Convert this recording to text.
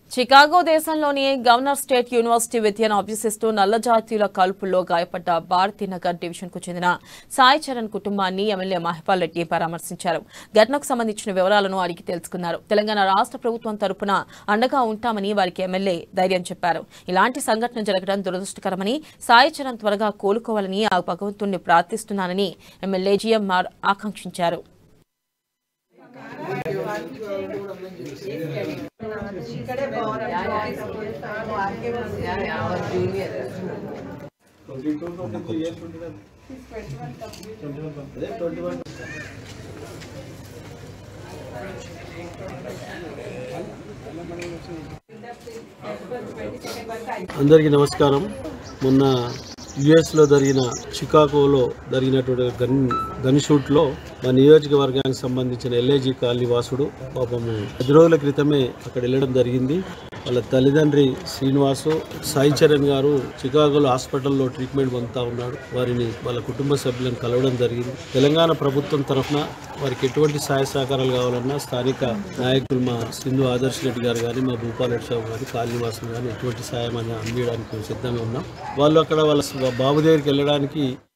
Chicago దేశంలోని governor state university విద్యను అభ్యసిస్తూ నల్ల జాతీయుల కాల్పుల్లో గాయపడ్డ భారతీనగర్ డివిజన్ కు చెందిన సాయి చరణ్ కుటుంబాన్ని ఎమ్మెల్యే మహిపాల్ రెడ్డి పరామర్శించారు ఘటనకు సంబంధించిన వివరాలను అడిగి తెలుసుకున్నారు తెలంగాణ రాష్ట్ర ప్రభుత్వం తరపున అండగా ఉంటామని వారికి ఎమ్మెల్యే ధైర్యం చెప్పారు ఇలాంటి సంఘటన జరగడం దురదృష్టకరమని సాయి చరణ్ త్వరగా కోలుకోవాలని ఆ భగవంతుణ్ణి ప్రార్థిస్తున్నానని ఎమ్మెల్యే జిఎంఆర్ ఆకాంక్షించారు అందరికీ నమస్కారం మొన్న యుఎస్లో జరిగిన చికాగోలో జరిగినటువంటి గన్ గన్ షూట్లో మా నియోజకవర్గానికి సంబంధించిన ఎల్ఐజీ కాలనీ వాసుడు పాపము పది రోజుల క్రితమే అక్కడ వెళ్ళడం జరిగింది వాళ్ళ తల్లిదండ్రి శ్రీనివాసు సాయి చరణ్ గారు చికాగోలో హాస్పిటల్లో ట్రీట్మెంట్ పొందుతా ఉన్నాడు వారిని వాళ్ళ కుటుంబ సభ్యులను కలవడం జరిగింది తెలంగాణ ప్రభుత్వం తరఫున వారికి ఎటువంటి సహాయ సహకారాలు కావాలన్నా స్థానిక నాయకులు మా సింధు ఆదర్శ్ రెడ్డి గారు కానీ మా భూపాల్ రెడ్డి సాబు కానీ కాలనీవాసులు కానీ ఎటువంటి సహాయం అని అందించడానికి మేము సిద్ధంగా ఉన్నాం వాళ్ళు అక్కడ వాళ్ళ బాబు దగ్గరికి వెళ్ళడానికి